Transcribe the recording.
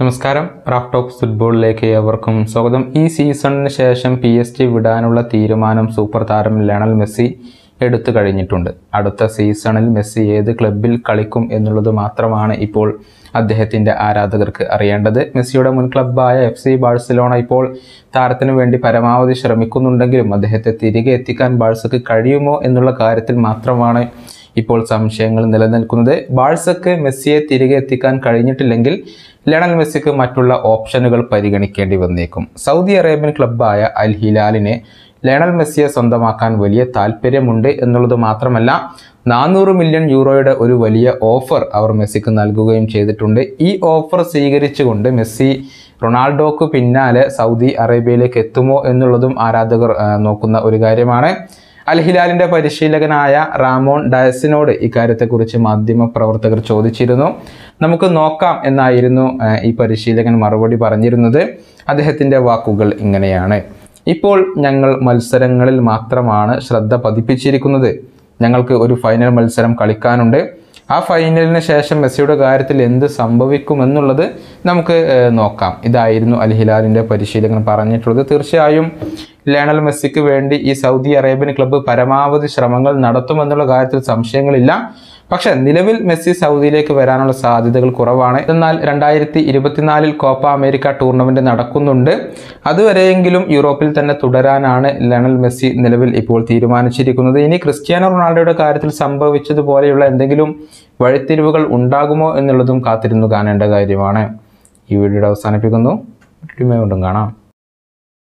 നമസ്കാരം Raf talks ഫുട്ബോളിലേക്ക് ഏവർക്കും സ്വാഗതം ഈ സീസണിന് ശേഷം പി എസ് ജി വിടാനുള്ള തീരുമാനം സൂപ്പർ താരം ലയണൽ മെസ്സി എടുത്തു കഴിഞ്ഞിട്ടുണ്ട് അടുത്ത സീസണിൽ മെസ്സി ഏത് ക്ലബിൽ കളിക്കും എന്നുള്ളത് മാത്രമാണ് ഇപ്പോൾ അദ്ദേഹത്തിൻ്റെ ആരാധകർക്ക് അറിയേണ്ടത് മെസ്സിയുടെ മുൻ ക്ലബ്ബായ എഫ് സി ബാഴ്സലോണ ഇപ്പോൾ താരത്തിന് വേണ്ടി പരമാവധി ശ്രമിക്കുന്നുണ്ടെങ്കിലും അദ്ദേഹത്തെ തിരികെ എത്തിക്കാൻ ബാഴ്സക്ക് കഴിയുമോ എന്നുള്ള കാര്യത്തിൽ മാത്രമാണ് ഇപ്പോൾ സംശയങ്ങൾ നിലനിൽക്കുന്നത് ബാഴ്സക്ക് മെസ്സിയെ തിരികെ എത്തിക്കാൻ കഴിഞ്ഞിട്ടില്ലെങ്കിൽ ലയണൽ മെസ്സിക്ക് മറ്റുള്ള ഓപ്ഷനുകൾ പരിഗണിക്കേണ്ടി വന്നേക്കും സൗദി അറേബ്യൻ ക്ലബ്ബായ അൽ ഹിലാലിനെ ലയണൽ മെസ്സിയെ സ്വന്തമാക്കാൻ വലിയ താല്പര്യമുണ്ട് എന്നുള്ളത് മാത്രമല്ല നാനൂറ് മില്യൺ യൂറോയുടെ ഒരു വലിയ ഓഫർ അവർ മെസ്സിക്ക് നൽകുകയും ചെയ്തിട്ടുണ്ട് ഈ ഓഫർ സ്വീകരിച്ചുകൊണ്ട് മെസ്സി റൊണാൾഡോക്ക് പിന്നാലെ സൗദി അറേബ്യയിലേക്ക് എത്തുമോ എന്നുള്ളതും ആരാധകർ ആ, നോക്കുന്ന ഒരു കാര്യമാണ് അൽ ഹിലാലിന്റെ പരിശീലകനായ റാമോൺ ഡയസിനോട് ഇക്കാര്യത്തെക്കുറിച്ച് മാധ്യമ പ്രവർത്തകർ ചോദിച്ചിരുന്നു നമുക്ക് നോക്കാം എന്നായിരുന്നു ആ, ഈ പരിശീലകൻ മറുപടി പറഞ്ഞിരുന്നത് അദ്ദേഹത്തിന്റെ വാക്കുകൾ ഇങ്ങനെയാണ് ഇപ്പോൾ ഞങ്ങൾ മത്സരങ്ങളിൽ മാത്രമാണ് ശ്രദ്ധ പതിപ്പിച്ചിരിക്കുന്നത് ഞങ്ങൾക്ക് ഒരു ഫൈനൽ മത്സരം കളിക്കാനുണ്ട് ആ ഫൈനലിന് ശേഷം മെസ്സിയുടെ കാര്യത്തിൽ എന്ത് സംഭവിക്കുമെന്നുള്ളത് നമുക്ക് ഏഹ്, നോക്കാം ഇതായിരുന്നു അൽ ഹിലാലിൻ്റെ പരിശീലകൻ പറഞ്ഞിട്ടുള്ളത് തീർച്ചയായും ലയണൽ മെസ്സിക്ക് വേണ്ടി ഈ സൗദി അറേബ്യൻ ക്ലബ്ബ് പരമാവധി ശ്രമങ്ങൾ നടത്തുമെന്നുള്ള കാര്യത്തിൽ സംശയങ്ങളില്ല പക്ഷെ നിലവിൽ മെസ്സി സൗദിയിലേക്ക് വരാനുള്ള സാധ്യതകൾ കുറവാണ് എന്നാൽ രണ്ടായിരത്തി ഇരുപത്തിനാലിൽ കോപ്പ അമേരിക്ക ടൂർണമെന്റ് നടക്കുന്നുണ്ട് അതുവരെയെങ്കിലും യൂറോപ്പിൽ തന്നെ തുടരാനാണ് ലയണൽ മെസ്സി നിലവിൽ ഇപ്പോൾ തീരുമാനിച്ചിരിക്കുന്നത് ഇനി ക്രിസ്ത്യാനോ റൊണാൾഡോയുടെ കാര്യത്തിൽ സംഭവിച്ചതുപോലെയുള്ള എന്തെങ്കിലും വഴിത്തിരിവുകൾ ഉണ്ടാകുമോ എന്നുള്ളതും കാത്തിരുന്നു കാണേണ്ട കാര്യമാണ് ഈ വീഡിയോയുടെ അവസാനിപ്പിക്കുന്നു വീണ്ടും കാണാം